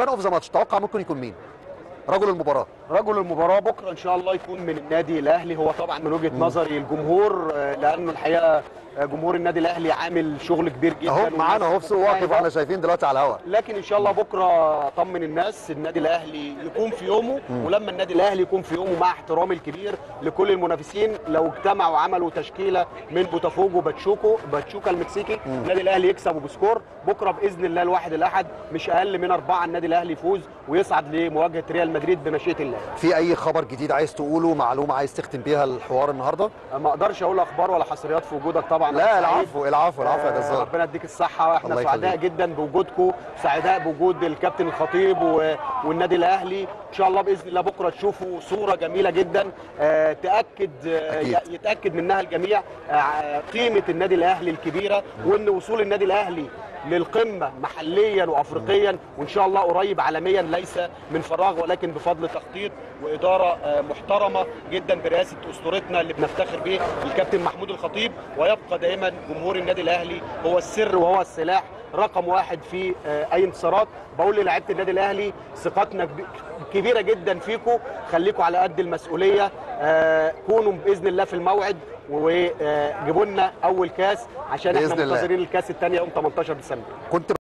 مان اوف ذا ماتش توقع ممكن يكون مين رجل المباراه رجل المباراه بكره ان شاء الله يكون من النادي الاهلي هو طبعا من وجهه نظري الجمهور آه، لانه الحقيقه آه، جمهور النادي الاهلي عامل شغل كبير جدا اهو معانا اهو في سوق واقف والناس واحنا شايفين دلوقتي على الهواء لكن ان شاء الله بكره طمن الناس النادي الاهلي يكون في يومه ولما النادي الاهلي يكون في يومه مع احترامي الكبير لكل المنافسين لو اجتمعوا وعملوا تشكيله من بوتافوجو باتشوكو باتشوكا المكسيكي النادي الاهلي يكسب وبسكور بكره باذن الله الواحد الاحد مش اقل من اربعه النادي الاهلي يفوز ويصعد لمواجهه ريال مدريد بمشيئه الله في اي خبر جديد عايز تقوله معلومه عايز تختم بيها الحوار النهارده ما اقدرش اقول اخبار ولا حصريات في وجودك طبعا لا أنا سعيد. العفو العفو العفو يا آه، جزار ربنا يديك الصحة واحنا الله سعداء يخليك. جدا بوجودكم سعداء بوجود الكابتن الخطيب و- والنادي الأهلي إن شاء الله بإذن الله بكرة تشوفوا صورة جميلة جدا آه، تأكد آه، أكيد. يتأكد منها الجميع آه، قيمة النادي الأهلي الكبيرة وإن وصول النادي الأهلي للقمة محليا وأفريقيا وإن شاء الله قريب عالميا ليس من فراغ ولكن بفضل تخطيط وإدارة آه، محترمة جدا برئاسة أسطورتنا اللي بنفتخر به الكابتن محمود الخطيب ويبقى دائما جمهور النادي الأهلي هو السر وهو السلاح رقم واحد في آه، اي انتصارات بقول للاعيبه النادي الاهلي ثقتنا كبي- كبيره جدا فيكم خليكم على قد المسؤوليه آه، كونوا باذن الله في الموعد وجيبوا لنا اول كاس عشان احنا بإذن الله. منتظرين الكاس الثانيه يوم 18 ديسمبر كنت